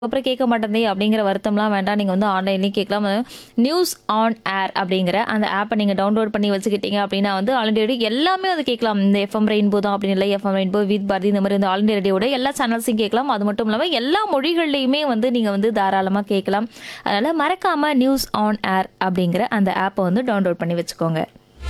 அப்புறம் கேட்க மாட்டேந்தே அப்படிங்கிற வருத்தம்லாம் வேண்டாம் நீங்கள் வந்து ஆன்லைன்லேயும் கேட்கலாம் நியூஸ் ஆன் ஏர் அப்படிங்கிற அந்த ஆப்பை நீங்கள் டவுன்லோட் பண்ணி வச்சுக்கிட்டீங்க அப்படின்னா வந்து ஆல் இண்டியா ரேடியோ எல்லாமே வந்து கேட்கலாம் இந்த எஃப்எம் ரெயின்போ தான் அப்படின்னு இல்லை எஃப்எம் ரெயின்போ வித் பாரதி இந்த மாதிரி இந்த ஆல் இண்டியா ரேடியோட எல்லா சேனல்ஸையும் கேட்கலாம் அது மட்டும் இல்லாமல் எல்லா மொழிகள்லையுமே வந்து நீங்கள் வந்து தாராளமாக கேட்கலாம் அதனால் மறக்காமல் நியூஸ் ஆன் ஏர் அப்படிங்கிற அந்த ஆப்பை வந்து டவுன்லோட் பண்ணி வச்சுக்கோங்க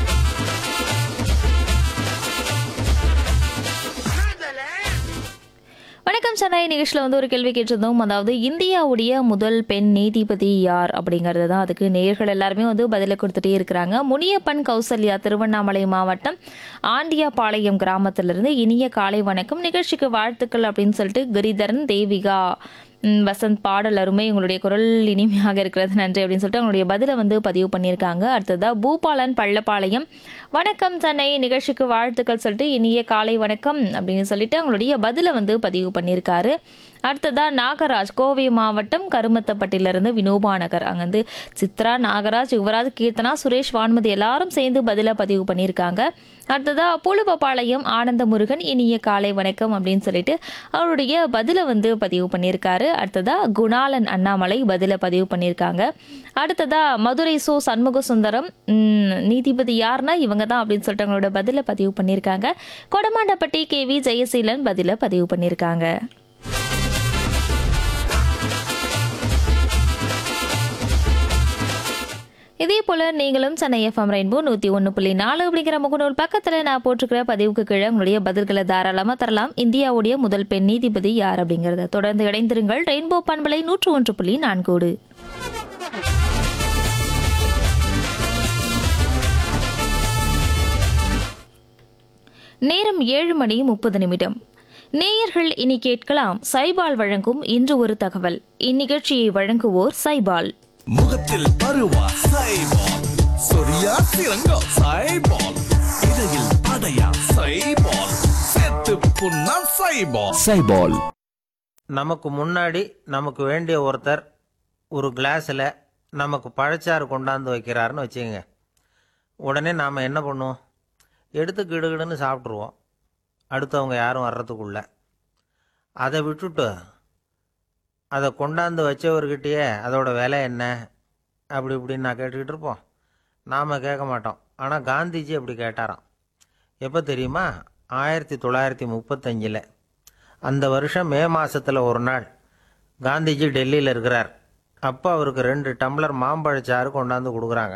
வணக்கம் சென்னை நிகழ்ச்சியில் வந்து ஒரு கேள்வி கேட்டிருந்தோம் அதாவது இந்தியாவுடைய முதல் பெண் நீதிபதி யார் அப்படிங்கிறது தான் அதுக்கு நேயர்கள் எல்லாருமே வந்து பதிலை கொடுத்துட்டே இருக்கிறாங்க முனியப்பன் கௌசல்யா திருவண்ணாமலை மாவட்டம் ஆண்டியாபாளையம் கிராமத்திலிருந்து இனிய காலை வணக்கம் நிகழ்ச்சிக்கு வாழ்த்துக்கள் அப்படின்னு சொல்லிட்டு கிரிதரன் தேவிகா ம், வசந்த் பாடல் அருமை உங்களுடைய குரல் இனிமையாக இருக்கிறது நன்றி அப்படின்னு சொல்லிட்டு அவங்களுடைய பதிலை வந்து பதிவு பண்ணியிருக்காங்க அடுத்ததா பூபாலன் பள்ளப்பாளையம் வணக்கம் சென்னை நிகழ்ச்சிக்கு வாழ்த்துக்கள் சொல்லிட்டு இனிய காலை வணக்கம் அப்படின்னு சொல்லிட்டு அவங்களுடைய பதிலை வந்து பதிவு பண்ணியிருக்காரு அடுத்ததா நாகராஜ் கோவை மாவட்டம் கருமத்தப்பட்டிலிருந்து வினோபா நகர் அங்க வந்து சித்ரா நாகராஜ் யுவராஜ் கீர்த்தனா சுரேஷ் வான்மதி எல்லாரும் சேர்ந்து பதிலை பதிவு பண்ணியிருக்காங்க அடுத்ததா புழுவப்பாளையம் ஆனந்த முருகன் இனிய காலை வணக்கம் அப்படின்னு சொல்லிட்டு அவருடைய பதிலை வந்து பதிவு பண்ணியிருக்காரு அடுத்ததா குணாலன் அண்ணாமலை பதிலை பதிவு பண்ணியிருக்காங்க அடுத்ததா மதுரை சோ சண்முக சுந்தரம் ம், நீதிபதி யாருன்னா இவங்க தான் அப்படின்னு சொல்லிட்டு அவங்களோட பதிலை பதிவு பண்ணியிருக்காங்க கொடமாண்டப்பட்டி கே வி ஜெயசீலன் பதிலை பதிவு பண்ணியிருக்காங்க இதே போல நீங்களும் சென்னை எஃப்எம் ரெயின்போ நூற்றி ஒன்று புள்ளி நாலு அப்படிங்கிற முகநூல் பக்கத்தில் நான் போட்டிருக்கிற பதிவுக்கு கீழே உங்களுடைய பதில்களை தாராளமாக தரலாம் இந்தியாவுடைய முதல் பெண் நீதிபதி யார் அப்படிங்கிறத தொடர்ந்து இணைந்திருங்கள் ரெயின்போ பண்பலை நூற்று ஒன்று புள்ளி நான்கோடு நேரம் ஏழு மணி முப்பது நிமிடம் நேயர்கள் இனி கேட்கலாம் சைபால் வழங்கும் இன்று ஒரு தகவல் இந்நிகழ்ச்சியை வழங்குவோர் சைபால் முகத்தில் பருவா சைபால் சொரியா சிறங்கோ சைபால் இடையில் படையா சைபால் செத்து புண்ணா சைபால் சைபால் நமக்கு முன்னாடி நமக்கு வேண்டிய ஒருத்தர் ஒரு கிளாஸில் நமக்கு பழச்சாறு கொண்டாந்து வைக்கிறாருன்னு வச்சுக்கோங்க உடனே நாம் என்ன பண்ணுவோம் எடுத்து கிடுகிடுன்னு சாப்பிட்ருவோம் அடுத்தவங்க யாரும் வர்றதுக்குள்ள அதை விட்டுட்டு அதை கொண்டாந்து வச்சவர்கிட்டயே அதோட விலை என்ன அப்படி இப்படின்னு நான் கேட்டுக்கிட்டு இருப்போம் நாம் கேட்க மாட்டோம் ஆனால் காந்திஜி அப்படி கேட்டாராம் எப்போ தெரியுமா ஆயிரத்தி தொள்ளாயிரத்தி முப்பத்தஞ்சில் அந்த வருஷம் மே மாசத்துல ஒரு நாள் காந்திஜி டெல்லியில் இருக்கிறார் அப்போ அவருக்கு ரெண்டு டம்ளர் மாம்பழச்சாறு கொண்டாந்து கொடுக்குறாங்க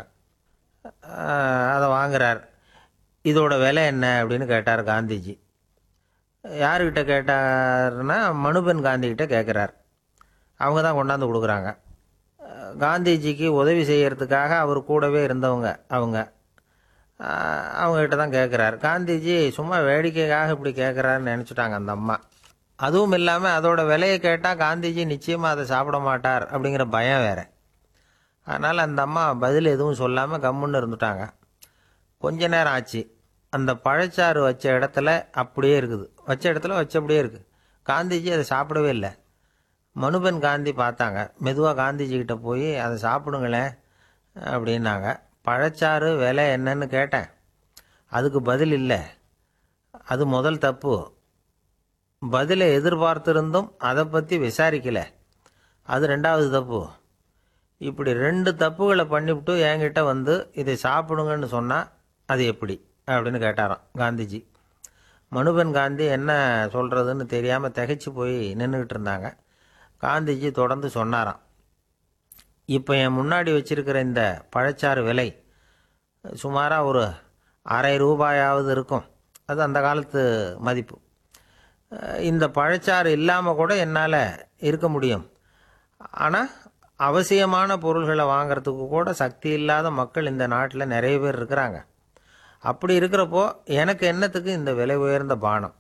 ஆஹ் அதை வாங்குறார் இதோட விலை என்ன அப்படின்னு கேட்டார் காந்திஜி யாருக்கிட்ட கேட்டாருன்னா மனுபென் காந்திகிட்ட கேட்குறார் அவங்க தான் கொண்டாந்து கொடுக்குறாங்க அஹ் காந்திஜிக்கு உதவி செய்யறதுக்காக அவர் கூடவே இருந்தவங்க அவங்க அஹ் அவங்ககிட்ட தான் கேட்குறாரு காந்திஜி சும்மா வேடிக்கைக்காக இப்படி கேட்குறாருன்னு நினச்சிட்டாங்க அந்த அம்மா அதுவும் இல்லாமல் அதோட விலையை கேட்டால் காந்திஜி நிச்சயமாக அதை சாப்பிட மாட்டார் அப்படிங்கிற பயம் வேற அதனால் அந்த அம்மா பதில் எதுவும் சொல்லாமல் கம்முன்னு இருந்துட்டாங்க கொஞ்ச நேரம் ஆச்சு அந்த பழச்சாறு வச்ச இடத்துல அப்படியே இருக்குது வச்ச இடத்துல வச்சபடியே இருக்குது காந்திஜி அதை சாப்பிடவே இல்லை மனுபென் காந்தி பார்த்தாங்க மெதுவாக காந்திஜி கிட்ட போய் அதை சாப்பிடுங்களேன் அப்படின்னாங்க பழச்சாறு விலை என்னன்னு கேட்டேன் அதுக்கு பதில் இல்லை அது முதல் தப்பு பதிலை எதிர்பார்த்திருந்தும் அதை பற்றி விசாரிக்கல அது ரெண்டாவது தப்பு இப்படி ரெண்டு தப்புகளை பண்ணிவிட்டு என்கிட்ட வந்து இதை சாப்பிடுங்கன்னு சொன்னால் அது எப்படி அப்படின்னு கேட்டாராம் காந்திஜி மனுபென் காந்தி என்ன சொல்கிறதுன்னு தெரியாமல் திகைச்சு போய் நின்றுக்கிட்டு இருந்தாங்க காந்திஜி தொடர்ந்து சொன்னாராம் இப்போ என் முன்னாடி வச்சிருக்கிற இந்த பழச்சாறு விலை சுமாராக ஒரு அரை ரூபாயாவது இருக்கும் அது அந்த காலத்து மதிப்பு அஹ் இந்த பழச்சாறு இல்லாமல் கூட என்னால் இருக்க முடியும் ஆனால் அவசியமான பொருள்களை வாங்குறதுக்கு கூட சக்தி இல்லாத மக்கள் இந்த நாட்டில் நிறைய பேர் இருக்கிறாங்க அப்படி இருக்கிறப்போ எனக்கு என்னத்துக்கு இந்த விலை உயர்ந்த பானம்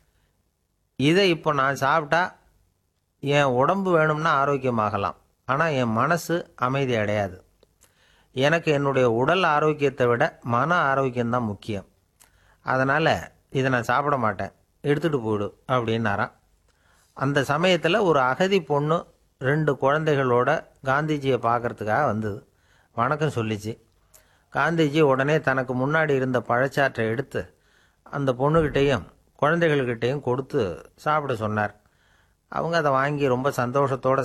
இதை இப்போ நான் சாப்பிட்டா என் உடம்பு வேணும்னா ஆரோக்கியமாகலாம் ஆனால் என் மனசு அமைதி அடையாது எனக்கு என்னுடைய உடல் ஆரோக்கியத்தை விட மன ஆரோக்கியம்தான் முக்கியம் அதனால் இதை நான் சாப்பிட மாட்டேன் எடுத்துகிட்டு போயிடு அப்படின்னாராம் அந்த சமயத்தில் ஒரு அகதி பொண்ணு ரெண்டு குழந்தைகளோட காந்திஜியை பார்க்கறதுக்காக வந்தது வணக்கம் சொல்லிச்சு காந்திஜி உடனே தனக்கு முன்னாடி இருந்த பழச்சாற்றை எடுத்து அந்த பொண்ணுகிட்டையும் குழந்தைகள்கிட்டையும் கொடுத்து சாப்பிட சொன்னார் அவங்க அதை வாங்கி ரொம்ப சந்தோஷத்தோடு